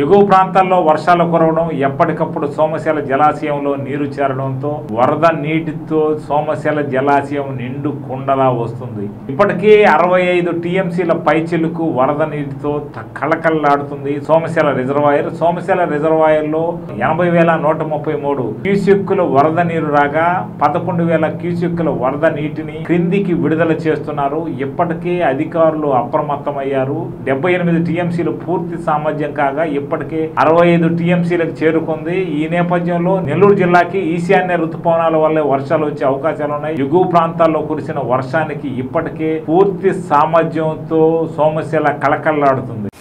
ఎగువ ప్రాంతాల్లో వర్షాలు కురవడం ఎప్పటికప్పుడు సోమశిల జలాశయంలో నీరు చేరడంతో వరద నీటితో సోమశిల జలాశయం నిండు కుండలా వస్తుంది ఇప్పటికే అరవై ఐదు టీఎంసీల పైచిలుకు వరద నీటితో త- కళకళలాడుతుంది సోమశిల రిజర్వాయర్ సోమశిల రిజర్వాయర్ లో ఎనభై వేల నూట ముప్పై మూడు క్యూసెక్కుల వరద నీరు రాగా పదకొండు వేల క్యూసెక్కుల వరద నీటిని క్రిందికి విడుదల చేస్తున్నారు ఇప్పటికే అధికారులు అప్రమత్తమయ్యారు డెబ్బై ఎనిమిది టీఎంసీలు పూర్తి సామర్థ్యం కాగా ఇప్పటికే అరవై ఐదు టీఎంసీలకు చేరుకుంది ఈ నేపథ్యంలో నెల్లూరు జిల్లాకి ఈశాన్య ఋతుపవనాల వల్లే వర్షాలు వచ్చే అవకాశాలు ఉన్నాయి ఎగువ ప్రాంతాల్లో కురిసిన వర్షానికి ఇప్పటికే పూర్తి సామర్థ్యంతో సోమశిల కళకళలాడుతుంది